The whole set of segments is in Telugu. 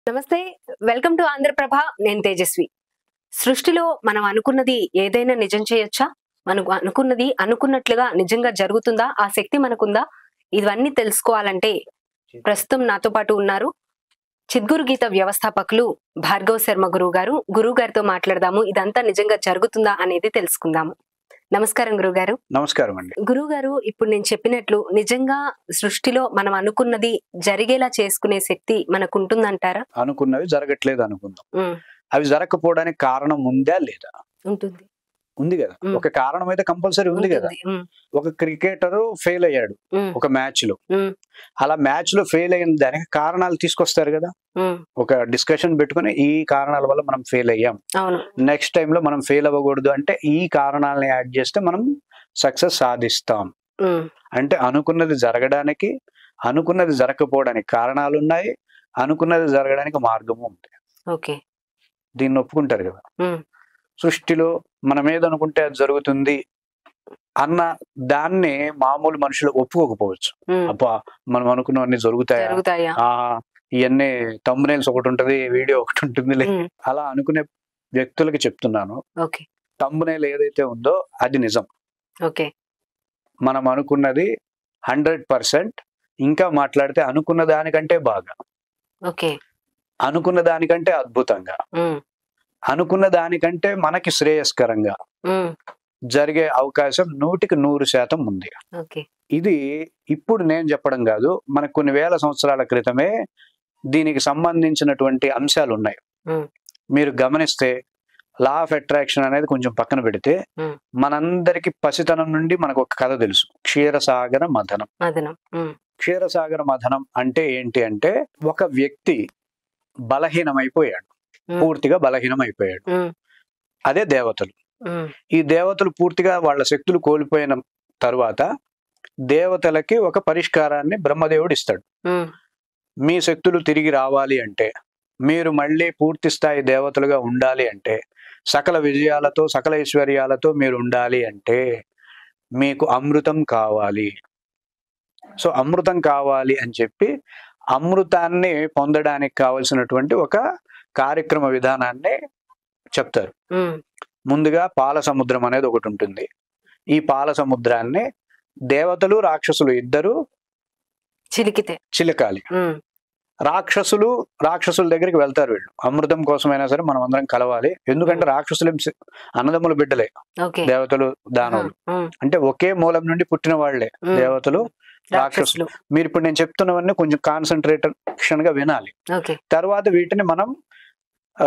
నమస్తే వెల్కమ్ టు ఆంధ్రప్రభ నేను తేజస్వి సృష్టిలో మనం అనుకున్నది ఏదైనా నిజం చేయొచ్చా మనకు అనుకున్నది అనుకున్నట్లుగా నిజంగా జరుగుతుందా ఆ శక్తి మనకుందా ఇవన్నీ తెలుసుకోవాలంటే ప్రస్తుతం నాతో పాటు ఉన్నారు చిద్గురు గీత వ్యవస్థాపకులు భార్గవ్ శర్మ గురువు గారు గురువు గారితో మాట్లాడదాము ఇదంతా నిజంగా జరుగుతుందా అనేది తెలుసుకుందాము నమస్కారం గురువు గారు నమస్కారం అండి గురువు గారు ఇప్పుడు నేను చెప్పినట్లు నిజంగా సృష్టిలో మనం అనుకున్నది జరిగేలా చేసుకునే శక్తి మనకు ఉంటుందంటారా అనుకున్నవి జరగట్లేదు అనుకుందాం ఉమ్, అవి జరగకపోవడానికి కారణం ఉందా లేదా ఉంటుంది ఉంది కదా ఉమ్. ఒక కారణం అయితే కంపల్సరీ ఉంది కదా ఉంటుంది. ఉమ్, ఒక క్రికెటర్ ఫెయిల్ అయ్యాడు ఉమ్, ఒక మ్యాచ్ లో ఉమ్, అలా మ్యాచ్ లో ఫెయిల్ అయిన దానికి కారణాలు తీసుకొస్తారు కదా ఉమ్, ఒక డిస్కషన్ పెట్టుకుని ఈ కారణాల వల్ల మనం ఫెయిల్ అయ్యాం అవును నెక్స్ట్ టైం లో మనం ఫెయిల్ అవ్వకూడదు అంటే ఈ కారణాలని యాడ్ చేస్తే మనం సక్సెస్ సాధిస్తాం ఉమ్, అంటే అనుకున్నది జరగడానికి అనుకున్నది జరగకపోవడానికి కారణాలు ఉన్నాయి అనుకున్నది జరగడానికి మార్గము ఉంది ఓకే దీన్ని ఒప్పుకుంటారు కదా ఉమ్, సృష్టిలో మనం ఏదనుకుంటే అది జరుగుతుంది అన్న దాన్ని మామూలు మనుషులు ఒప్పుకోకపోవచ్చు ఉమ్, అబ్బా మనం అనుకున్నవన్నీ జరుగుతాయా జరుగుతాయా ఆ ఇవన్నీ తమ్మునేల్స్ ఒకటి ఉంటది వీడియో ఒకటి ఉంటుంది ఉమ్, అలా అనుకునే వ్యక్తులకి చెప్తున్నాను ఓకే తమ్మునేల్ ఏదైతే ఉందో అది నిజం ఓకే మనం అనుకున్నది హండ్రెడ్ పర్సెంట్ ఇంకా మాట్లాడితే అనుకున్న దానికంటే బాగా ఓకే అనుకున్న దానికంటే అద్భుతంగా ఉమ్, అనుకున్న దానికంటే మనకి శ్రేయస్కరంగా ఉమ్, జరిగే అవకాశం నూటికి నూరు శాతం ఉంది ఓకే ఇది ఇప్పుడు నేను చెప్పడం కాదు మనకు కొన్ని వేల సంవత్సరాల క్రితమే దీనికి సంబంధించినటువంటి అంశాలు ఉన్నాయి Hmm. మీరు గమనిస్తే లా ఆఫ్ అట్రాక్షన్ అనేది కొంచెం పక్కన పెడితే Hmm. మనందరికి పసితనం నుండి మనకు ఒక కథ తెలుసు క్షీరసాగర మథనం మదనం ఉమ్, క్షీరసాగర మథనం అంటే ఏంటి అంటే ఒక వ్యక్తి బలహీనమైపోయాడు Hmm. పూర్తిగా బలహీనమైపోయాడు ఉమ్, అదే దేవతలు ఉమ్, ఈ దేవతలు పూర్తిగా వాళ్ళ శక్తులు కోల్పోయిన తరువాత దేవతలకి ఒక పరిష్కారాన్ని బ్రహ్మదేవుడు ఇస్తాడు ఉమ్, మీ శక్తులు తిరిగి రావాలి అంటే మీరు మళ్ళీ పూర్తి స్థాయి దేవతలుగా ఉండాలి అంటే సకల విజయాలతో సకల ఐశ్వర్యాలతో మీరు ఉండాలి అంటే మీకు అమృతం కావాలి సో అమృతం కావాలి అని చెప్పి అమృతాన్ని పొందడానికి కావలసినటువంటి ఒక కార్యక్రమ విధానాన్ని చెప్తారు ఉమ్, ముందుగా పాల సముద్రం అనేది ఒకటి ఉంటుంది ఈ పాల సముద్రాన్ని దేవతలు రాక్షసులు ఇద్దరు చిలికితే చిలకాలి ఉమ్, రాక్షసులు రాక్షసుల దగ్గరికి వెళ్తారు వీళ్ళు అమృతం కోసమైనా సరే మనం అందరం కలవాలి ఎందుకంటే రాక్షసులు అన్నదమ్ముల బిడ్డలే ఓకే దేవతలు దానవులు ఉమ్, అంటే ఒకే మూలం నుండి పుట్టిన వాళ్లే ఉమ్, దేవతలు రాక్షసులు మీరు ఇప్పుడు నేను చెప్తున్నవన్నీ కొంచెం కాన్సన్ట్రేషన్ గా వినాలి ఓకే తర్వాత వీటిని మనం ఆ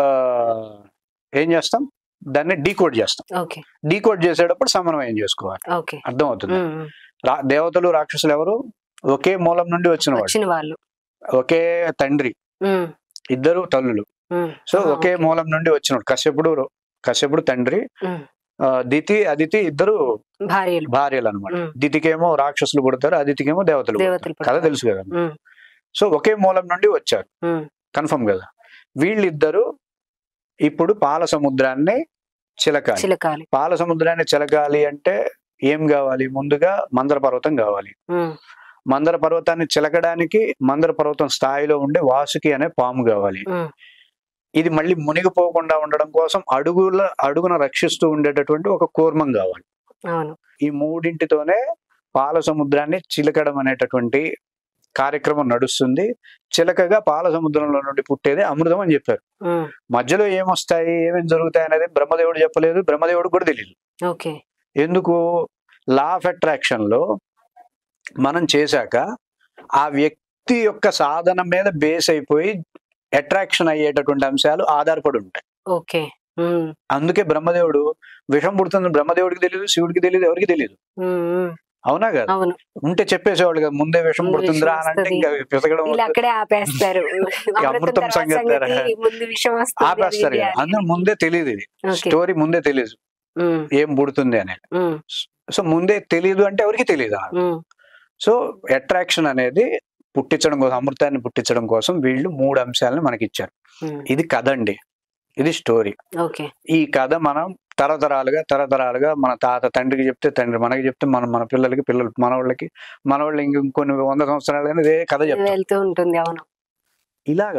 ఏం చేస్తాం దాన్ని డీకోడ్ చేస్తాం ఓకే డీకోడ్ చేసేటప్పుడు సమన్వయం చేసుకోవాలి ఓకే అర్థం అవుతుంది ఉమ్, ఉమ్, రా దేవతలు రాక్షసులు ఎవరు ఒకే మూలం నుండి వచ్చిన వాళ్ళు వచ్చిన వాళ్ళు ఒకే తండ్రి ఉమ్, ఇద్దరు తల్లులు ఉమ్, సో ఆ, ఒకే ఓకే. మూలం నుండి వచ్చిన కశ్యపుడు కశ్యపుడు తండ్రి ఉమ్, ఆ, దితి అదితి ఇద్దరు భార్యలు భార్యలు అనమాట ఉమ్, దితికేమో రాక్షసులు పుడతారు అదితికేమో దేవతలు పుడతారు. దేవతలు కథ పుడతారు. తెలుసు కదా ఉమ్, సో ఒకే మూలం నుండి వచ్చారు ఉమ్, కన్ఫర్మ్ కదా వీళ్ళిద్దరు ఇప్పుడు పాల సముద్రాన్ని చిలకాలి చిలకాలి పాల సముద్రాన్ని చిలకాలి అంటే ఏం కావాలి ముందుగా మందర పర్వతం కావాలి ఉమ్, మందర పర్వతాన్ని చిలకడానికి మందర పర్వతం స్థాయిలో ఉండే వాసుకి అనే పాము కావాలి ఉమ్, ఇది మళ్ళీ మునిగిపోకుండా ఉండడం కోసం అడుగుల అడుగున రక్షిస్తూ ఉండేటటువంటి ఒక కూర్మం కావాలి అవును ఈ మూడింటితోనే పాల సముద్రాన్ని చిలకడం అనేటటువంటి కార్యక్రమం నడుస్తుంది చిలకగా పాల సముద్రంలో నుండి పుట్టేది అమృతం అని చెప్పారు ఉమ్, మధ్యలో ఏమొస్తాయి ఏమేమి జరుగుతాయి అనేది బ్రహ్మదేవుడు చెప్పలేదు బ్రహ్మదేవుడు కూడా తెలియదు ఓకే ఎందుకు లా ఆఫ్ అట్రాక్షన్ లో మనం చేశాక ఆ వ్యక్తి యొక్క సాధన మీద బేస్ అయిపోయి అట్రాక్షన్ అయ్యేటటువంటి అంశాలు ఆధారపడి ఉంటాయి ఓకే ఉమ్, అందుకే బ్రహ్మదేవుడు విషం పుడుతుంది బ్రహ్మదేవుడికి తెలియదు శివుడికి తెలియదు ఎవరికి తెలియదు ఉమ్, ఉమ్, అవునా కదా అవును ఉంటే చెప్పేసేవాళ్ళు కదా ముందే విషం ముందు పుడుతుందిరా విషం అని అంటే వస్తది. ఇంకా పిసగడం ఇలా అక్కడే ఆపేస్తారు అమృతం అమృతం తర్వాత సంగతి సంగతి ముందు విషయం వస్తుంది అది ఆపేస్తారు ఇది కదా అని. అందరూ ముందే తెలియదు ఇది ఓకే స్టోరీ ముందే తెలియదు ఉమ్, ఏం పుడుతుంది అనేది ఉమ్, సో ముందే తెలియదు అంటే ఎవరికి తెలియదు ఉమ్, సో అట్రాక్షన్ అనేది పుట్టించడం కోసం అమృతాన్ని పుట్టించడం కోసం వీళ్ళు మూడు అంశాలను మనకి ఇచ్చారు ఉమ్, ఇది కథ అండి ఇది స్టోరీ ఓకే ఈ కథ మనం తరతరాలుగా తరతరాలుగా మన తాత తండ్రికి చెప్తే తండ్రి మనకి చెప్తే మనం మన పిల్లలకి పిల్లలు మనవాళ్ళకి మనవాళ్ళు ఇంకొన్ని వంద సంవత్సరాలు ఇదే కథ చెప్తాం వెళ్తూ ఉంటుంది అవును ఇలాగా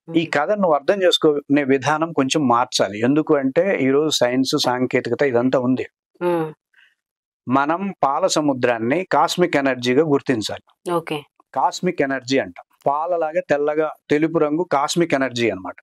ఈ కథను నువ్వు అర్థం చేసుకునే విధానం కొంచెం మార్చాలి ఎందుకు అంటే ఈరోజు సైన్స్ సాంకేతికత ఇదంతా ఉంది ఉమ్, మనం పాల సముద్రాన్ని కాస్మిక్ ఎనర్జీగా గుర్తించాలి ఓకే కాస్మిక్ ఎనర్జీ అంటాం పాలలాగా తెల్లగా తెలుపు రంగు కాస్మిక్ ఎనర్జీ అన్నమాట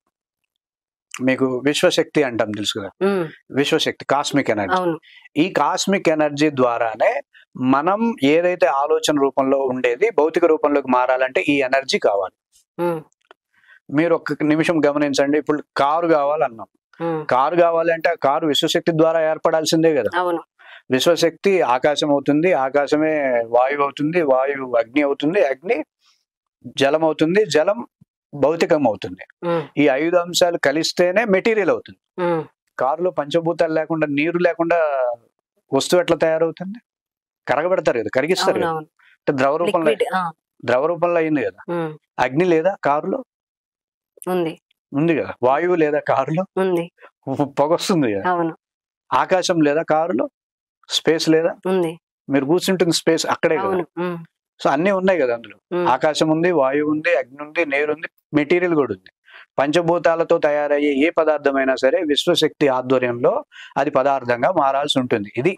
మీకు విశ్వశక్తి అంటాం తెలుసు కదా ఉమ్, విశ్వశక్తి కాస్మిక్ ఎనర్జీ అవును ఈ కాస్మిక్ ఎనర్జీ ద్వారానే మనం ఏదైతే ఆలోచన రూపంలో ఉండేది భౌతిక రూపంలోకి మారాలంటే ఈ ఎనర్జీ కావాలి ఉమ్, మీరు ఒక్క నిమిషం గమనించండి ఇప్పుడు కారు కావాలన్నాం ఉమ్, కారు కావాలంటే ఆ కారు విశ్వశక్తి ద్వారా ఏర్పడాల్సిందే కదా అవును విశ్వశక్తి ఆకాశం అవుతుంది ఆకాశమే వాయువు అవుతుంది వాయువు అగ్ని అవుతుంది అగ్ని జలం అవుతుంది జలం భౌతికం అవుతుంది ఉమ్, ఈ ఐదు అంశాలు కలిస్తేనే మెటీరియల్ అవుతుంది ఉమ్, కారులో పంచభూతాలు లేకుండా నీరు లేకుండా వస్తువు ఎట్లా తయారవుతుంది కరగబెడతారు కదా కరిగిస్తారు అవును కదా అవును అంటే ద్రవ రూపంలో లిక్విడ్ ఆ, ద్రవ రూపంలో అయింది కదా ఉమ్, అగ్ని లేదా కారులో ఉంది ఉంది కదా వాయువు లేదా కారులో ఉంది పొగ వస్తుంది కదా అవును ఆకాశం లేదా కారులో స్పేస్ లేదా ఉంది మీరు కూర్చుంటుంది స్పేస్ అక్కడే కదా అవును ఉమ్, సో అన్ని ఉన్నాయి కదా అందులో ఉమ్, ఆకాశం ఉంది వాయువు ఉంది అగ్ని ఉంది నీరు ఉంది మెటీరియల్ కూడా ఉంది పంచభూతాలతో తయారయ్యే ఏ పదార్థమైనా సరే విశ్వశక్తి ఆధ్వర్యంలో అది పదార్థంగా మారాల్సి ఉంటుంది ఇది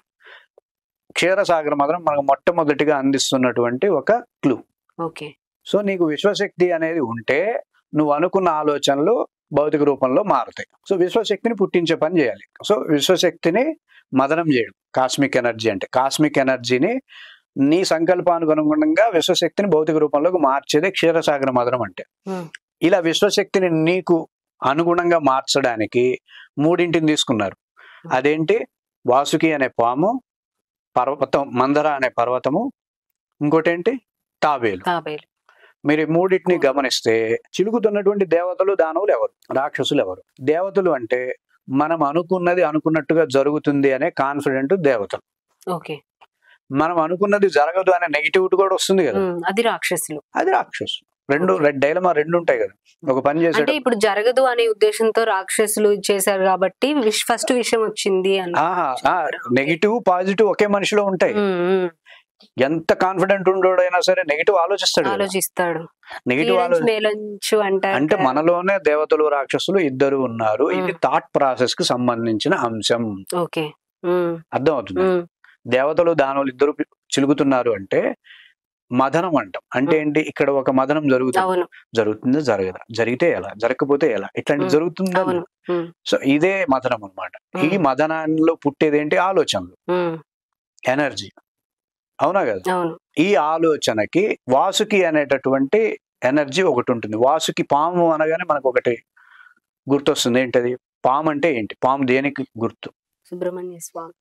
క్షీరసాగర మదనం మనకు మొట్టమొదటిగా అందిస్తున్నటువంటి ఒక క్లూ ఓకే సో నీకు విశ్వశక్తి అనేది ఉంటే నువ్వు అనుకున్న ఆలోచనలు భౌతిక రూపంలో మారుతాయి సో విశ్వశక్తిని పుట్టించే పని చేయాలి సో విశ్వశక్తిని మదనం చేయడం కాస్మిక్ ఎనర్జీ అంటే కాస్మిక్ ఎనర్జీని నీ సంకల్పానుగుణంగా విశ్వశక్తిని భౌతిక రూపంలోకి మార్చేదే క్షీరసాగర మదనం అంటే Hmm. ఇలా విశ్వశక్తిని నీకు అనుగుణంగా మార్చడానికి మూడింటిని తీసుకున్నారు అదేంటి వాసుకి అనే పాము పర్వతం మందర అనే పర్వతము ఇంకోటేంటి తాబేలు తాబేలు మీరు ఈ మూడింటిని గమనిస్తే చిలుకుతున్నటువంటి దేవతలు దానవులు ఎవరు రాక్షసులు ఎవరు దేవతలు అంటే మనం అనుకున్నది అనుకున్నట్టుగా జరుగుతుంది అనే కాన్ఫిడెంట్ దేవతలు ఓకే మనం అనుకున్నది జరగదు అనే నెగిటివిటీ కూడా వస్తుంది కదా ఉమ్, అది రాక్షసులు అది రాక్షసు రెండు డైలమా రెండు ఉంటాయి కదా ఒక పని అంటే చేసాడు ఇప్పుడు జరగదు అనే ఉద్దేశంతో రాక్షసులు చేశారు కాబట్టి ఫస్ట్ విషయం వచ్చింది అని ఆహా నెగిటివ్ పాజిటివ్ ఒకే మనిషిలో ఉంటాయి ఉమ్, ఉమ్, ఎంత కాన్ఫిడెంట్ ఉండోడైనా సరే నెగిటివ్ ఆలోచిస్తాడు ఆలోచిస్తాడు నెగిటివ్ కీలంచు ఆలోచన మేలంచు అంటారు అంటే కదా. మనలోనే దేవతలు రాక్షసులు ఇద్దరు ఉన్నారు ఇది థాట్ ప్రాసెస్ కి సంబంధించిన అంశం ఓకే ఉమ్, అర్థం అవుతుంది ఉమ్, దేవతలు దానవులు ఇద్దరు పి- చిలుకుతున్నారు అంటే మదనం అంటాం అంటే మ్మ్. ఏంటి ఇక్కడ ఒక మదనం జరుగుతుంది అవును జరుగుతుందా జరగదా జరిగితే ఎలా జరగకపోతే ఎలా ఇట్లాంటి మ్మ్. జరుగుతుందా అవును ఉమ్, సో ఇదే మదనం అన్నమాట ఈ మ్మ్. మదనంలో పుట్టేది ఏంటి ఆలోచనలు ఉమ్, ఎనర్జీ అవునా కదా అవును ఈ ఆలోచనకి వాసుకి అనేటటువంటి ఎనర్జీ ఒకటి ఉంటుంది వాసుకి పాము అనగానే మనకు ఒకటి గుర్తొస్తుంది ఏంటది పాము అంటే ఏంటి పాము దేనికి గుర్తు సుబ్రహ్మణ్య స్వామి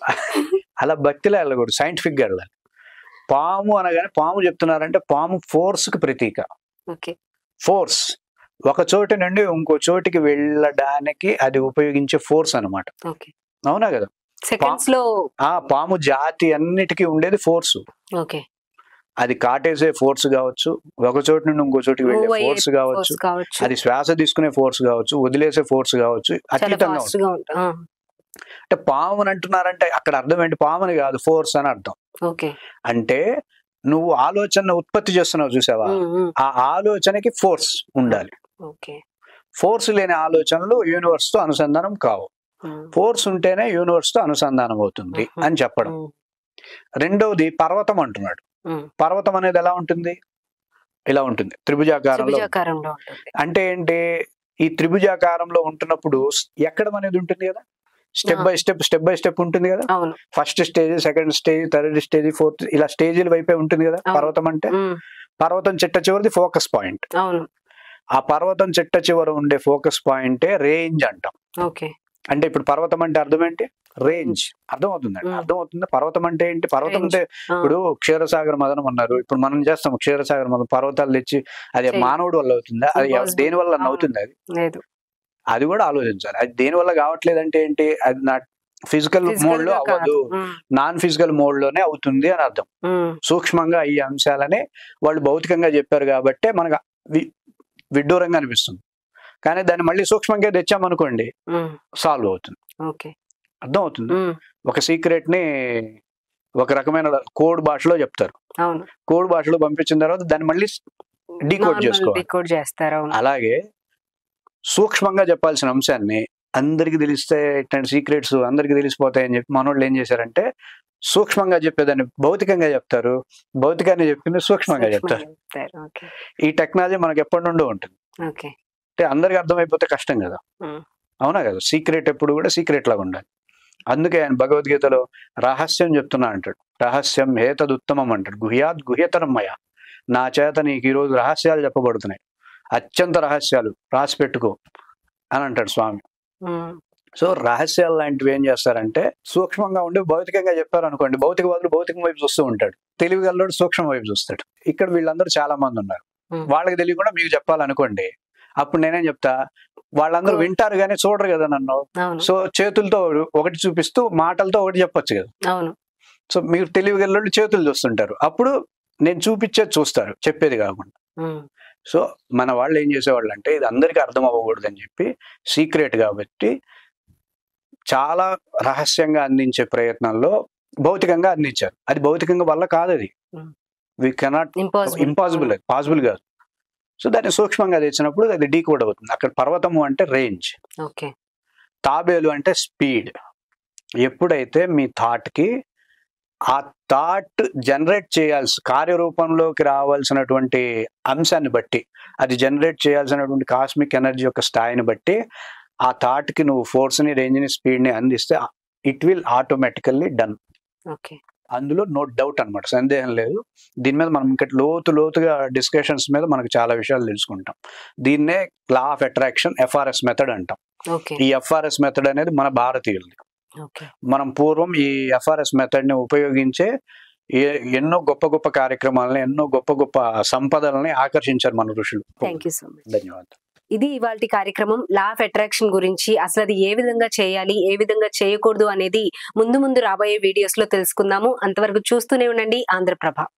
అలా భక్తిలో వెళ్ళకూడదు సైంటిఫిక్ గా వెళ్ళాలి పాము అనగానే పాము చెప్తున్నారంటే పాము ఫోర్స్ కి ప్రతీక ఓకే ఫోర్స్ ఒక చోటి నుండి ఇంకో చోటికి వెళ్ళడానికి అది ఉపయోగించే ఫోర్స్ అన్నమాట ఓకే అవునా కదా సెకండ్స్ లో ఆ పాము జాతి అన్నిటికీ ఉండేది ఫోర్స్ ఓకే అది కాటేసే ఫోర్స్ కావచ్చు ఒక చోటు నుండి ఇంకో చోటికి వెళ్ళే Move అయ్యే ఫోర్స్ కావచ్చు ఫోర్స్ కావచ్చు అది శ్వాస తీసుకునే ఫోర్స్ కావచ్చు వదిలేసే ఫోర్స్ కావచ్చు చాలా అతీతంగా ఫాస్ట్ ఉంటుంది గా ఉంటా అంటే పాము అని అంటున్నారంటే అక్కడ అర్థం ఏంటి పాముని కాదు ఫోర్స్ అని అర్థం ఓకే అంటే నువ్వు ఆలోచన ఉత్పత్తి చేస్తున్నావు చూసావా ఉమ్, ఉమ్, ఆ ఆలోచనకి ఫోర్స్ ఉండాలి ఓకే ఫోర్స్ లేని ఆలోచనలు యూనివర్స్ తో అనుసంధానం కావు ఉమ్, ఫోర్స్ ఉంటేనే యూనివర్స్ తో అనుసంధానం అవుతుంది Mhm. అని చెప్పడం ఉమ్, రెండవది పర్వతం అంటున్నాడు ఉమ్. పర్వతం అనేది ఎలా ఉంటుంది ఇలా ఉంటుంది త్రిభుజాకారంలో త్రిభుజాకారంలో ఉంటుంది అంటే ఏంటి ఈ త్రిభుజాకారంలో ఉంటున్నప్పుడు ఎక్కడం అనేది ఉంటుంది కదా స్టెప్ ఆ. By step step by step ఉంటుంది కదా అవును first stage second stage third stage fourth ఇలా స్టేజీల వైపే ఉంటుంది కదా అవును. పర్వతం అంటే ఉమ్, పర్వతం చిట్ట చివరిది ఫోకస్ పాయింట్ అవును ఆ పర్వతం చిట్ట చివర ఉండే ఫోకస్ పాయింటే రేంజ్ అంటాం ఓకే అంటే ఇప్పుడు పర్వతం అంటే అర్థం ఏంటి రేంజ్ అర్థమవుతుందండి మ్మ్. అర్థమవుతుంది పర్వతం అంటే ఏంటి పర్వతం Range. అంటే ఆ, ఇప్పుడు క్షీరసాగర మదనం అన్నారు ఇప్పుడు మనం చేస్తాం క్షీరసాగర మదనం పర్వతాలు తెచ్చి అది చెయ్యి. మానవుడి వల్ల అవుతుందా అది ఎవ- Impossible. దేని వల్ల అవును. అవుతుంది అది లేదు అది కూడా ఆలోచించాలి అది దేని వల్ల కావట్లేదు అంటే ఏంటి అది నా ఫిజికల్ Physical మోడ్ లో గా కాదు. అవ్వదు ఉమ్, నాన్ ఫిజికల్ మోడ్ లోనే అవుతుంది అని అర్థం ఉమ్, సూక్ష్మంగా ఈ అంశాలని వాళ్ళు భౌతికంగా చెప్పారు కాబట్టి మనకు వి- విడ్డూరంగా అనిపిస్తుంది కానీ దాన్ని మళ్ళీ సూక్ష్మంగా తెచ్చామనుకోండి ఉమ్, సాల్వ్ అవుతుంది ఓకే అర్థం అవుతుంది ఉమ్, ఒక సీక్రెట్ ని ఒక రకమైన కోడ్ భాషలో చెప్తారు అవును కోడ్ భాషలో పంపించిన తర్వాత దాన్ని మళ్ళీ డీకోడ్ చేసుకోవాలి డికోడ్ చేస్తారు అవును అలాగే సూక్ష్మంగా చెప్పాల్సిన అంశాన్ని అందరికి తెలిస్తే ఇట్లాంటి సీక్రెట్స్ అందరికి తెలిసిపోతాయని చెప్పి మనోళ్ళు ఏం చేశారంటే సూక్ష్మంగా చెప్పేదాన్ని భౌతికంగా చెప్తారు భౌతికాన్ని చెప్పింది సూక్ష్మంగా చెప్తారు ఓకే ఈ టెక్నాలజీ మనకి ఎప్పటి నుండో ఉంటుంది ఓకే అంటే అందరికి అర్థమైపోతే కష్టం కదా Hmm. అవునా కదా సీక్రెట్ ఎప్పుడు కూడా సీక్రెట్ లాగా ఉండాలి అందుకే ఆయన భగవద్గీతలో రహస్యం చెప్తున్నా అంటాడు రహస్యం హేతద్ ఉత్తమం అంటాడు గుహ్యాత్ గుహ్యతరం మయ నా చేత నీకు ఈరోజు రహస్యాలు చెప్పబడుతున్నాయి అత్యంత రహస్యాలు రాసి పెట్టుకో అని అంటాడు స్వామి సో రహస్యాలు లాంటివి ఏం చేస్తారంటే సూక్ష్మంగా ఉండి భౌతికంగా చెప్పారు అనుకోండి భౌతిక బదులు భౌతికం వైపు చూస్తూ ఉంటాడు తెలివి గల్లోడు సూక్ష్మం వైపు చూస్తాడు ఇక్కడ వీళ్ళందరూ చాలా మంది ఉన్నారు Hmm. వాళ్ళకి తెలియకుండా మీకు చెప్పాలనుకోండి అప్పుడు నేనేం చెప్తా వాళ్ళందరూ Hmm. వింటారు కానీ చూడరు కదా నన్ను అవును సో చేతులతో ఒకటి చూపిస్తూ మాటలతో ఒకటి చెప్పొచ్చు కదా అవును సో మీరు తెలివి గల్లోళ్ళు చేతులు చూస్తుంటారు అప్పుడు నేను చూపించేది చూస్తారు చెప్పేది కాకుండా ఉమ్, సో మన వాళ్ళు ఏం చేసేవాళ్ళు అంటే ఇది అందరికీ అర్థం అవ్వకూడదు అని చెప్పి సీక్రెట్ కాబట్టి చాలా రహస్యంగా అందించే ప్రయత్నంలో భౌతికంగా అందించారు అది భౌతికంగా వల్ల కాదు అది Hmm. We cannot impossible impossible అది పాసిబుల్ కాదు సో దాన్ని సూక్ష్మంగా తెచ్చినప్పుడు అది డీ కోడ్ అవుతుంది అక్కడ పర్వతము అంటే రేంజ్ ఓకే తాబేలు అంటే స్పీడ్ ఎప్పుడైతే మీ థాట్కి ఆ థాట్ జనరేట్ చేయాల్సి కార్యరూపంలోకి రావాల్సినటువంటి అంశాన్ని బట్టి అది జనరేట్ చేయాల్సినటువంటి కాస్మిక్ ఎనర్జీ యొక్క స్థాయిని బట్టి ఆ థాట్కి నువ్వు ఫోర్స్ని రేంజ్ని స్పీడ్ని అందిస్తే it will automatically done okay అందులో నో డౌట్ అన్నమాట సందేహం లేదు దీని మీద మనం ఇంకా లోతు లోతుగా డిస్కషన్స్ మీద మనకు చాలా విషయాలు తెలుసుకుంటాం దీన్నే law of attraction FRS method అంటాం ఓకే ఈ ఎఫ్ఆర్ఎస్ మెథడ్ అనేది మన భారతీయులది ఓకే మనం పూర్వం ఈ ఎఫ్ఆర్ఎస్ మెథడ్ ని ఉపయోగించే ఏ- ఎన్నో గొప్ప గొప్ప కార్యక్రమాలని ఎన్నో గొప్ప గొప్ప సంపదలని ఆకర్షించారు మన ఋషులు థ్యాంక్ యూ సో మచ్ ధన్యవాదాలు ఇది ఇవాళ కార్యక్రమం లా ఆఫ్ అట్రాక్షన్ గురించి అసలు అది ఏ విధంగా చేయాలి ఏ విధంగా చేయకూడదు అనేది ముందు ముందు రాబోయే వీడియోస్ లో తెలుసుకుందాము అంతవరకు చూస్తూనే ఉండండి ఆంధ్రప్రభ